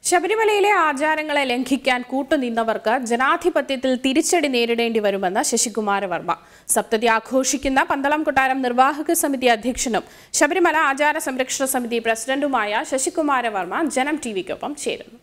ശബരിമലയിലെ ആചാരങ്ങളെ ലംഘിക്കാൻ കൂട്ടുനിന്നവർക്ക് ജനാധിപത്യത്തിൽ തിരിച്ചടി നേരിടേണ്ടി വരുമെന്ന് ശശികുമാര വർമ്മ സപ്തതി ആഘോഷിക്കുന്ന പന്തളം കൊട്ടാരം നിർവാഹക സമിതി അധ്യക്ഷനും ശബരിമല ആചാര സംരക്ഷണ സമിതി പ്രസിഡന്റുമായ ശശികുമാര വർമ്മ ജനം ടി വിക്കൊപ്പം ചേരുന്നു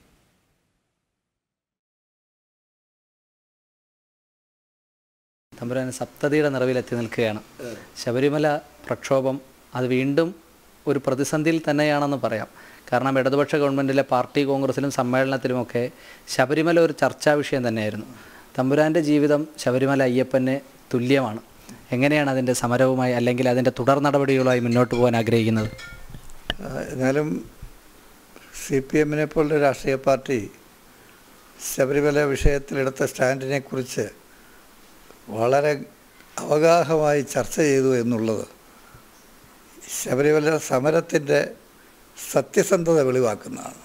തമ്പുരാൻ സപ്തതിയുടെ നിറവിലെത്തി നിൽക്കുകയാണ് ശബരിമല പ്രക്ഷോഭം അത് വീണ്ടും ഒരു പ്രതിസന്ധിയിൽ തന്നെയാണെന്ന് പറയാം കാരണം ഇടതുപക്ഷ ഗവൺമെൻറ്റിലെ പാർട്ടി കോൺഗ്രസിലും സമ്മേളനത്തിലുമൊക്കെ ശബരിമല ഒരു ചർച്ചാ വിഷയം തന്നെയായിരുന്നു തമ്പുരാൻ്റെ ജീവിതം ശബരിമല അയ്യപ്പന് തുല്യമാണ് എങ്ങനെയാണ് അതിൻ്റെ സമരവുമായി അല്ലെങ്കിൽ അതിൻ്റെ തുടർ നടപടികളുമായി മുന്നോട്ട് പോകാൻ ആഗ്രഹിക്കുന്നത് ആ, എന്നാലും സി പി എമ്മിനെ പോലുള്ള രാഷ്ട്രീയ പാർട്ടി ശബരിമല വിഷയത്തിലെടുത്ത സ്റ്റാൻഡിനെ കുറിച്ച് വളരെ അവഗാഹമായി ചർച്ച ചെയ്തു എന്നുള്ളത് ശബരിമല സമരത്തിൻ്റെ സത്യസന്ധത വെളിവാക്കുന്നതാണ്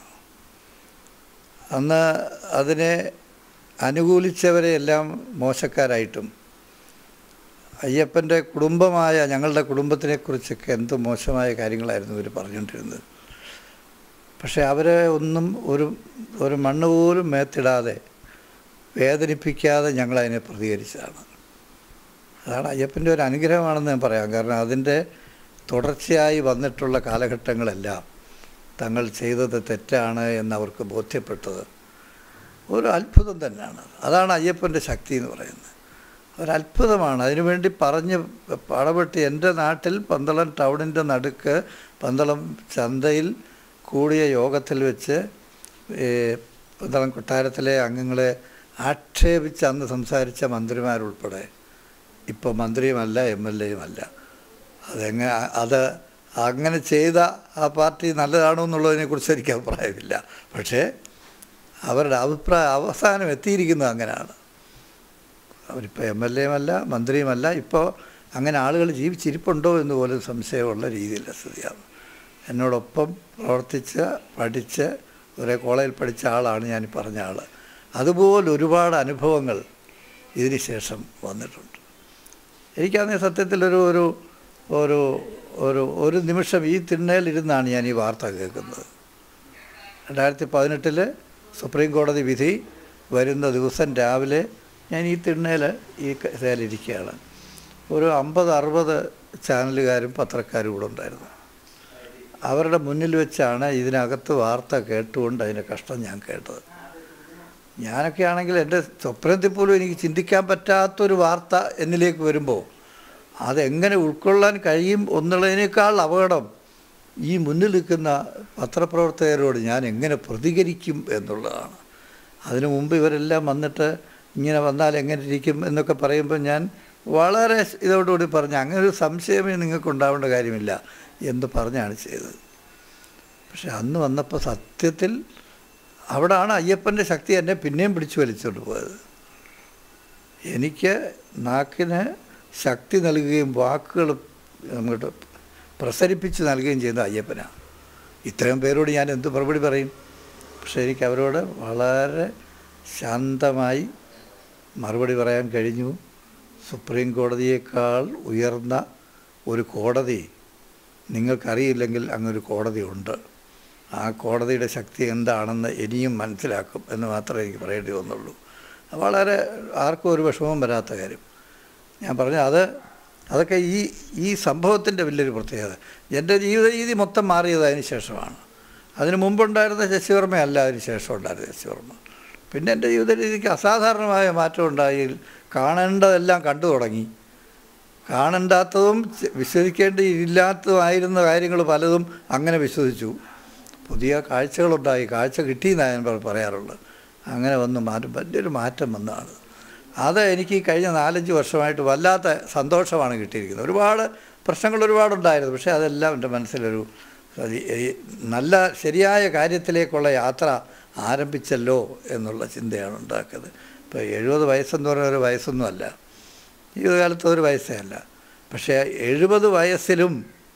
അന്ന് അതിനെ അനുകൂലിച്ചവരെ എല്ലാം മോശക്കാരായിട്ടും അയ്യപ്പൻ്റെ കുടുംബമായ ഞങ്ങളുടെ കുടുംബത്തിനെക്കുറിച്ചൊക്കെ എന്ത് മോശമായ കാര്യങ്ങളായിരുന്നു ഇവർ പറഞ്ഞുകൊണ്ടിരുന്നത് പക്ഷേ അവരെ ഒന്നും ഒരു ഒരു മണ്ണ് പോലും മേത്തിടാതെ വേദനിപ്പിക്കാതെ ഞങ്ങളതിനെ പ്രതികരിച്ചതാണ് അതാണ് അയ്യപ്പൻ്റെ ഒരു അനുഗ്രഹമാണെന്ന് ഞാൻ പറയാം കാരണം അതിൻ്റെ തുടർച്ചയായി വന്നിട്ടുള്ള കാലഘട്ടങ്ങളെല്ലാം തങ്ങൾ ചെയ്തത് തെറ്റാണ് എന്നവർക്ക് ബോധ്യപ്പെട്ടത് ഒരു അത്ഭുതം തന്നെയാണ് അതാണ് അയ്യപ്പൻ്റെ ശക്തി എന്ന് പറയുന്നത് ഒരത്ഭുതമാണ് അതിനുവേണ്ടി പറഞ്ഞ് പടപെട്ട് എൻ്റെ നാട്ടിൽ പന്തളം ടൗണിൻ്റെ നടുക്ക് പന്തളം ചന്തയിൽ കൂടിയ യോഗത്തിൽ വെച്ച് ഏ, പന്തളം കൊട്ടാരത്തിലെ അംഗങ്ങളെ ആക്ഷേപിച്ച് അന്ന് സംസാരിച്ച മന്ത്രിമാരുൾപ്പെടെ ഇപ്പോൾ മന്ത്രിയുമല്ല എം എൽ എയുമല്ല അതെങ്ങനെ അത് അങ്ങനെ ചെയ്ത ആ പാർട്ടി നല്ലതാണോ എന്നുള്ളതിനെക്കുറിച്ച് എനിക്ക് അഭിപ്രായമില്ല പക്ഷേ അവരുടെ അഭിപ്രായം അവസാനം എത്തിയിരിക്കുന്നത് അങ്ങനെയാണ് അവരിപ്പോൾ എം എൽ എയുമല്ല മന്ത്രിയുമല്ല ഇപ്പോൾ അങ്ങനെ ആളുകൾ ജീവിച്ചിരിപ്പുണ്ടോ എന്ന് പോലും സംശയമുള്ള രീതിയിലുള്ള സ്ഥിതിയാണ് എന്നോടൊപ്പം പ്രവർത്തിച്ച് പഠിച്ച് ഒരേ കോളേജിൽ പഠിച്ച ആളാണ് ഞാൻ ഈ പറഞ്ഞ ആൾ അതുപോലെ ഒരുപാട് അനുഭവങ്ങൾ ഇതിന് ശേഷം വന്നിട്ടുണ്ട് എനിക്കാണെങ്കിൽ സത്യത്തിലൊരു ഒരു ഒരു ഒരു ഒരു നിമിഷം ഈ തിണ്ണയിലിരുന്നാണ് ഞാൻ ഈ വാർത്ത കേൾക്കുന്നത് രണ്ടായിരത്തി പതിനെട്ടിൽ സുപ്രീം കോടതി വിധി വരുന്ന ദിവസം രാവിലെ ഞാൻ ഈ തിണ്ണയിൽ ഈ കസേരയിലിരിക്കുകയാണ് ഒരു അമ്പത് അറുപത് ചാനലുകാരും പത്രക്കാരും കൂടെ ഉണ്ടായിരുന്നു അവരുടെ മുന്നിൽ വെച്ചാണ് ഇതിനകത്ത് വാർത്ത കേട്ടുകൊണ്ട് അതിൻ്റെ കഷ്ടം ഞാൻ കേട്ടത് ഞാനൊക്കെ ആണെങ്കിൽ എൻ്റെ സ്വപ്നത്തിൽ പോലും എനിക്ക് ചിന്തിക്കാൻ പറ്റാത്തൊരു വാർത്ത എന്നിലേക്ക് വരുമ്പോൾ അതെങ്ങനെ ഉൾക്കൊള്ളാൻ കഴിയും എന്നുള്ളതിനേക്കാൾ അപകടം ഈ മുന്നിൽ നിൽക്കുന്ന പത്രപ്രവർത്തകരോട് ഞാൻ എങ്ങനെ പ്രതികരിക്കും എന്നുള്ളതാണ് അതിനു മുമ്പ് ഇവരെല്ലാം വന്നിട്ട് ഇങ്ങനെ വന്നാൽ എങ്ങനെ ഇരിക്കും എന്നൊക്കെ പറയുമ്പോൾ ഞാൻ വളരെ ഇതോടുകൂടി പറഞ്ഞു അങ്ങനെ ഒരു സംശയമേ നിങ്ങൾക്ക് ഉണ്ടാവേണ്ട കാര്യമില്ല എന്ന് പറഞ്ഞാണ് ചെയ്തത് പക്ഷെ അന്ന് വന്നപ്പോൾ സത്യത്തിൽ അവിടാണ് അയ്യപ്പൻ്റെ ശക്തി എന്നെ പിന്നെയും പിടിച്ചു വലിച്ചുകൊണ്ട് പോയത് എനിക്ക് നാക്കിന് ശക്തി നൽകുകയും വാക്കുകൾ അങ്ങോട്ട് പ്രസരിപ്പിച്ച് നൽകുകയും ചെയ്യുന്ന അയ്യപ്പനാണ് ഇത്രയും പേരോട് ഞാൻ എന്ത് മറുപടി പറയും പക്ഷേ എനിക്ക് അവരോട് വളരെ ശാന്തമായി മറുപടി പറയാൻ കഴിഞ്ഞു സുപ്രീം കോടതിയേക്കാൾ ഉയർന്ന ഒരു കോടതി നിങ്ങൾക്കറിയില്ലെങ്കിൽ അങ്ങനൊരു കോടതി ഉണ്ട് ആ കോടതിയുടെ ശക്തി എന്താണെന്ന് ഇനിയും മനസ്സിലാക്കും എന്ന് മാത്രമേ എനിക്ക് പറയേണ്ടി വന്നുള്ളൂ വളരെ ആർക്കും ഒരു വിഷമവും വരാത്ത കാര്യം ഞാൻ പറഞ്ഞു അത് അതൊക്കെ ഈ ഈ സംഭവത്തിൻ്റെ വലിയൊരു പ്രത്യേകത എൻ്റെ ജീവിത രീതി മൊത്തം മാറിയത് അതിന് ശേഷമാണ് അതിന് മുമ്പുണ്ടായിരുന്ന ശശിവർമ്മയല്ല അതിന് ശേഷം ഉണ്ടായിരുന്ന ശശിവർമ്മ പിന്നെ എൻ്റെ ജീവിത രീതിക്ക് അസാധാരണമായ മാറ്റം ഉണ്ടായി കാണേണ്ടതെല്ലാം കണ്ടു തുടങ്ങി കാണണ്ടാത്തതും ചെ- വിശ്വസിക്കേണ്ടിയില്ലാത്തതുമായിരുന്ന കാര്യങ്ങൾ പലതും അങ്ങനെ വിശ്വസിച്ചു പുതിയ കാഴ്ചകളുണ്ടായി കാഴ്ച കിട്ടിയെന്നാണ് ഞാൻ പറ- പറയാറുള്ളത് അങ്ങനെ വന്ന് മാറ്റം വലിയൊരു മാറ്റം വന്നതാണ് അത് എനിക്ക് ഈ കഴിഞ്ഞ നാലഞ്ച് വർഷമായിട്ട് വല്ലാത്ത സന്തോഷമാണ് കിട്ടിയിരിക്കുന്നത് ഒരുപാട് പ്രശ്നങ്ങൾ ഒരുപാടുണ്ടായിരുന്നു പക്ഷേ അതെല്ലാം എൻ്റെ മനസ്സിലൊരു ഈ- ഈ നല്ല ശരിയായ കാര്യത്തിലേക്കുള്ള യാത്ര ആരംഭിച്ചല്ലോ എന്നുള്ള ചിന്തയാണ് ഉണ്ടാക്കുന്നത് ഇപ്പോൾ എഴുപത് വയസ്സെന്ന് പറയുന്ന ഒരു വയസ്സൊന്നുമല്ല ജീവിതകാലത്ത് ഒരു വയസ്സേ അല്ല പക്ഷേ എഴുപത് വയസ്സിലും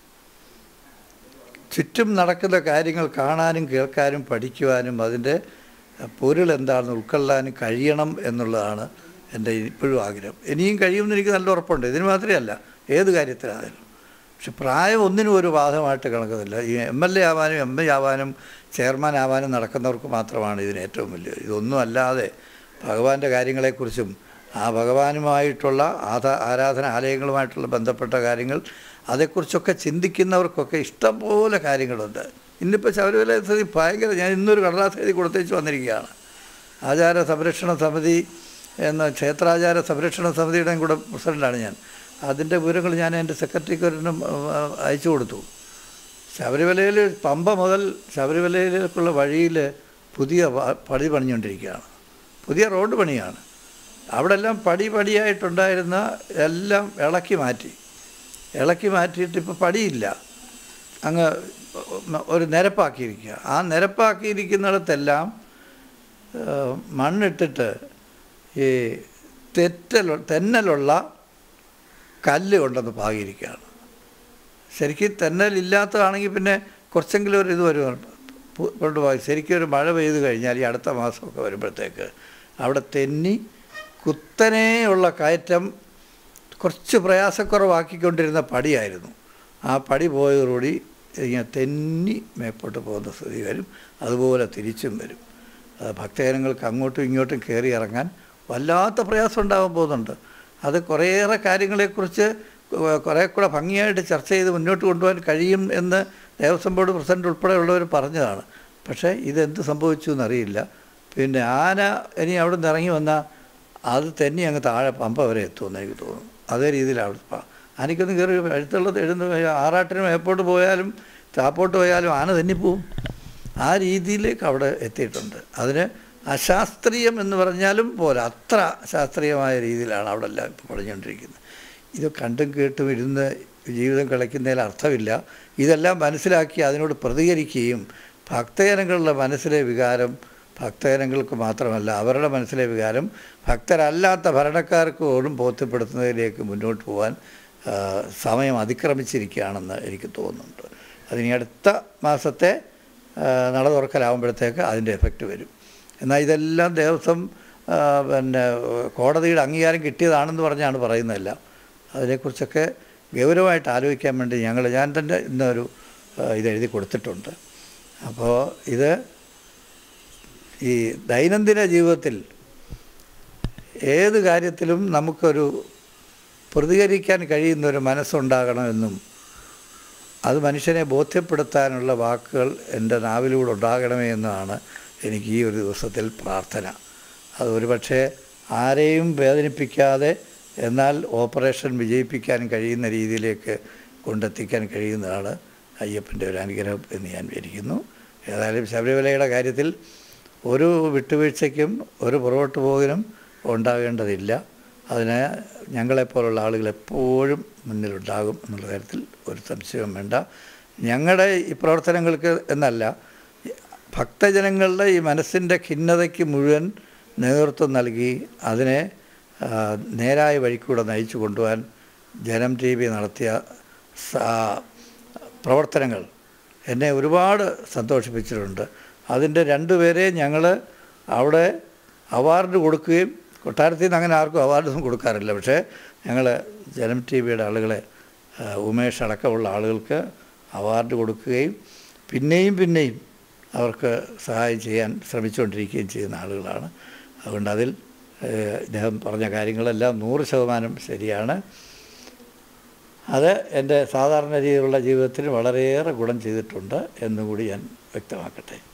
ചുറ്റും നടക്കുന്ന കാര്യങ്ങൾ കാണാനും കേൾക്കാനും പഠിക്കുവാനും അതിൻ്റെ പൊരുൾ എന്താണെന്ന് ഉൾക്കൊള്ളാനും കഴിയണം എന്നുള്ളതാണ് എൻ്റെ ഇപ്പോഴും ആഗ്രഹം ഇനിയും കഴിയുമെന്ന് എനിക്ക് നല്ല ഉറപ്പുണ്ട് ഇതിന് മാത്രമേ അല്ല ഏത് കാര്യത്തിലാണെങ്കിലും പക്ഷെ പ്രായം ഒന്നിനും ഒരു ബാധകമായിട്ട് കണക്കുന്നില്ല ഈ എം എൽ എ ആവാനും എം പി ആവാനും ചെയർമാൻ ആവാനും നടക്കുന്നവർക്ക് മാത്രമാണ് ഇതിന് ഏറ്റവും വലിയ ഇതൊന്നും അല്ലാതെ ഭഗവാന്റെ കാര്യങ്ങളെക്കുറിച്ചും ആ ഭഗവാനുമായിട്ടുള്ള ആധാ ആരാധന ആലയങ്ങളുമായിട്ടുള്ള ബന്ധപ്പെട്ട കാര്യങ്ങൾ അതേക്കുറിച്ചൊക്കെ ചിന്തിക്കുന്നവർക്കൊക്കെ ഇഷ്ടംപോലെ കാര്യങ്ങളുണ്ട് ഇന്നിപ്പോൾ ശബരിമല സ്ഥിതി ഭയങ്കര ഞാൻ ഇന്നൊരു കടലാസ് എഴുതി കൊടുത്തേച്ച് വന്നിരിക്കുകയാണ് ആചാര സംരക്ഷണ സമിതി എന്ന ക്ഷേത്രാചാര സംരക്ഷണ സമിതിയുടെയും കൂടെ പ്രസിഡൻ്റാണ് ഞാൻ അതിൻ്റെ വിവരങ്ങൾ ഞാൻ എൻ്റെ സെക്രട്ടറിക്ക് ഒരെണ്ണം ആ, അയച്ചു കൊടുത്തു ശബരിമലയിൽ പമ്പ മുതൽ ശബരിമലയിലേക്കുള്ള വഴിയിൽ പുതിയ വ- പടി പണിഞ്ഞുകൊണ്ടിരിക്കുകയാണ് പുതിയ റോഡ് പണിയാണ് അവിടെ എല്ലാം പടി പടിയായിട്ടുണ്ടായിരുന്ന എല്ലാം ഇളക്കി മാറ്റി ഇളക്കി മാറ്റിയിട്ട് ഇപ്പോൾ പടിയില്ല അങ്ങ് ഒരു നിരപ്പാക്കിയിരിക്കുക ആ നിരപ്പാക്കിയിരിക്കുന്നിടത്തെല്ലാം ഏഹ്, മണ്ണിട്ടിട്ട് ഈ തെറ്റലു തെന്നലുള്ള കല്ല് കൊണ്ടൊന്ന് പാകിയിരിക്കുകയാണ് ശരിക്കും തെന്നലില്ലാത്തതാണെങ്കിൽ പിന്നെ കുറച്ചെങ്കിലും ഒരു ഇത് വരും പു- കൊണ്ടുപോയി ശരിക്കും ഒരു മഴ പെയ്ത് കഴിഞ്ഞാൽ ഈ അടുത്ത മാസമൊക്കെ വരുമ്പോഴത്തേക്ക് അവിടെ തെന്നി കുത്തനെയുള്ള കയറ്റം കുറച്ച് പ്രയാസക്കുറവാക്കിക്കൊണ്ടിരുന്ന പടിയായിരുന്നു ആ പടി പോയതോടുകൂടി ഇങ്ങനെ തെന്നി മേപ്പോട്ട് പോകുന്ന സ്ഥിതി വരും അതുപോലെ തിരിച്ചും വരും അത് ഭക്തജനങ്ങൾക്ക് അങ്ങോട്ടും ഇങ്ങോട്ടും കയറി ഇറങ്ങാൻ വല്ലാത്ത പ്രയാസം ഉണ്ടാകാൻ പോകുന്നുണ്ട് അത് കുറേയേറെ കാര്യങ്ങളെക്കുറിച്ച് കുറേ കൂടെ ഭംഗിയായിട്ട് ചർച്ച ചെയ്ത് മുന്നോട്ട് കൊണ്ടുപോകാൻ കഴിയും എന്ന് ദേവസ്വം ബോർഡ് പ്രസിഡന്റ് ഉൾപ്പെടെയുള്ളവർ പറഞ്ഞതാണ് പക്ഷേ ഇതെന്ത് സംഭവിച്ചു എന്നറിയില്ല പിന്നെ ആന ഇനി അവിടെ നിന്ന് ഇറങ്ങി വന്നാൽ അത് തന്നെ അങ്ങ് താഴെ പമ്പ വരെ എത്തുമെന്ന് എനിക്ക് തോന്നുന്നു അതേ രീതിയിലാണ് അവിടെ പ- ആനയ്ക്കൊന്നും കയറി എഴുത്തുള്ളത് എഴുന്ന ആറാട്ടിനും എയർപോർട്ട് പോയാലും ചാപ്പോട്ട് പോയാലും ആന തന്നെ പോവും ആ രീതിയിലേക്ക് അവിടെ എത്തിയിട്ടുണ്ട് അതിന് അശാസ്ത്രീയം എന്ന് പറഞ്ഞാലും പോരാ അത്ര ശാസ്ത്രീയമായ രീതിയിലാണ് അവിടെ എല്ലാം ഇപ്പോൾ പറഞ്ഞുകൊണ്ടിരിക്കുന്നത് ഇത് കണ്ടും കേട്ടും ഇരുന്ന് ജീവിതം കളിക്കുന്നതിൽ അർത്ഥമില്ല ഇതെല്ലാം മനസ്സിലാക്കി അതിനോട് പ്രതികരിക്കുകയും ഭക്തജനങ്ങളുടെ മനസ്സിലെ വികാരം ഭക്തജനങ്ങൾക്ക് മാത്രമല്ല അവരുടെ മനസ്സിലെ വികാരം ഭക്തരല്ലാത്ത ഭരണക്കാർക്ക് പോലും ബോധ്യപ്പെടുത്തുന്നതിലേക്ക് മുന്നോട്ട് പോകാൻ ആ, സമയം അതിക്രമിച്ചിരിക്കുകയാണെന്ന് എനിക്ക് തോന്നുന്നുണ്ട് അതിനി അടുത്ത മാസത്തെ ആ, നട തുറക്കലാകുമ്പോഴത്തേക്ക് അതിൻ്റെ എഫക്റ്റ് വരും എന്നാൽ ഇതെല്ലാം ദേവസ്വം ആ, പിന്നെ കോടതിയുടെ അംഗീകാരം കിട്ടിയതാണെന്ന് പറഞ്ഞാണ് പറയുന്നതെല്ലാം അതിനെക്കുറിച്ചൊക്കെ ഗൗരവമായിട്ട് ആലോചിക്കാൻ വേണ്ടി ഞങ്ങൾ ഞാൻ തന്നെ ഇന്നൊരു ആ, ഇത് എഴുതി കൊടുത്തിട്ടുണ്ട് അപ്പോൾ ഇത് ഈ ദൈനംദിന ജീവിതത്തിൽ ഏത് കാര്യത്തിലും നമുക്കൊരു പ്രതികരിക്കാൻ കഴിയുന്ന ഒരു മനസ്സുണ്ടാകണമെന്നും അത് മനുഷ്യനെ ബോധ്യപ്പെടുത്താനുള്ള വാക്കുകൾ എൻ്റെ നാവിലൂടെ ഉണ്ടാകണമേ എന്നാണ് എനിക്ക് ഈ ഒരു ദിവസത്തിൽ പ്രാർത്ഥന അത് ഒരുപക്ഷെ ആരെയും വേദനിപ്പിക്കാതെ എന്നാൽ ഓപ്പറേഷൻ വിജയിപ്പിക്കാൻ കഴിയുന്ന രീതിയിലേക്ക് കൊണ്ടെത്തിക്കാൻ കഴിയുന്നതാണ് അയ്യപ്പൻ്റെ ഒരു അനുഗ്രഹം എന്ന് ഞാൻ വിചാരിക്കുന്നു ഏതായാലും ശബരിമലയുടെ കാര്യത്തിൽ ഒരു വിട്ടുവീഴ്ചയ്ക്കും ഒരു പുറകോട്ട് പോകലും ഉണ്ടാകേണ്ടതില്ല അതിന് ഞങ്ങളെപ്പോലുള്ള ആളുകൾ എപ്പോഴും മുന്നിലുണ്ടാകും എന്നുള്ള കാര്യത്തിൽ ഒരു സംശയവും വേണ്ട ഞങ്ങളുടെ ഈ പ്രവർത്തനങ്ങൾക്ക് എന്നല്ല ഭക്തജനങ്ങളുടെ ഈ മനസ്സിൻ്റെ ഖിന്നതയ്ക്ക് മുഴുവൻ നേതൃത്വം നൽകി അതിനെ ആ, നേരായ വഴിക്കൂടെ നയിച്ചു കൊണ്ടുപോകാൻ ജനം ടി വി നടത്തിയ സ- പ്രവർത്തനങ്ങൾ എന്നെ ഒരുപാട് സന്തോഷിപ്പിച്ചിട്ടുണ്ട് അതിൻ്റെ രണ്ടുപേരെ ഞങ്ങൾ അവിടെ അവാർഡ് കൊടുക്കുകയും കൊട്ടാരത്തിൽ നിന്ന് അങ്ങനെ ആർക്കും അവാർഡൊന്നും കൊടുക്കാറില്ല പക്ഷേ ഞങ്ങൾ ജനം ടി വിയുടെ ആളുകളെ ആ, ഉമേഷ് അടക്കമുള്ള ആളുകൾക്ക് അവാർഡ് കൊടുക്കുകയും പിന്നെയും പിന്നെയും അവർക്ക് സഹായം ചെയ്യാൻ ശ്രമിച്ചുകൊണ്ടിരിക്കുകയും ചെയ്യുന്ന ആളുകളാണ് അതുകൊണ്ട് അതിൽ ഏഹ്, ഇദ്ദേഹം പറഞ്ഞ കാര്യങ്ങളെല്ലാം നൂറ് ശതമാനം ശരിയാണ് അത് എൻ്റെ സാധാരണ രീതിയിലുള്ള ജീവിതത്തിന് വളരെയേറെ ഗുണം ചെയ്തിട്ടുണ്ട് എന്നുകൂടി ഞാൻ വ്യക്തമാക്കട്ടെ